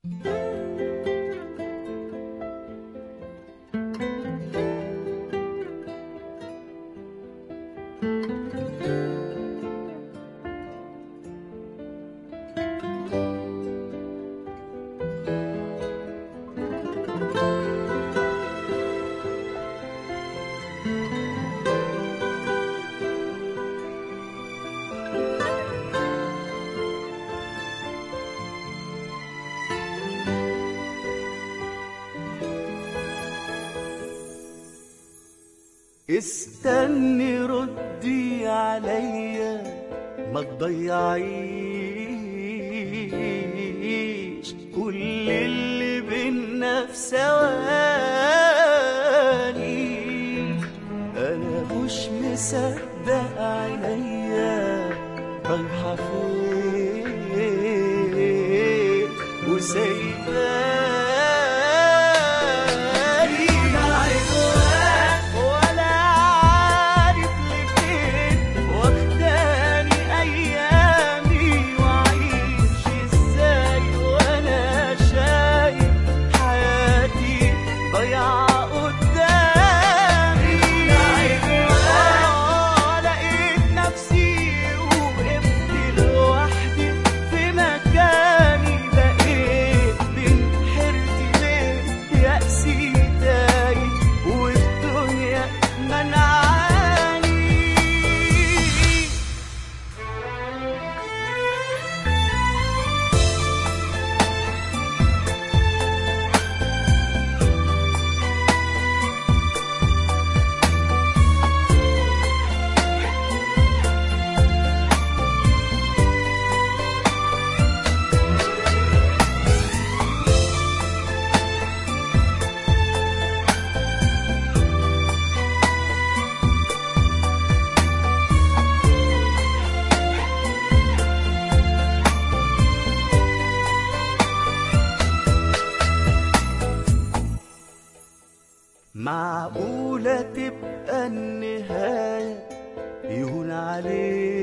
استني ردي عليا ما تضيعيش كل اللي بينا في ثواني انا مش مصدق عينيا رايحه فين وسايباني ولا عارف لفين واخداني ايامي واعيش ازاي وانا شايف حياتي ضيعة قدامي آه، لقيت نفسي وقفت لوحدي في مكاني بقيت بين حيرتي بين يأسي تايه والدنيا منعاني معقولة تبقى النهاية يهون عليك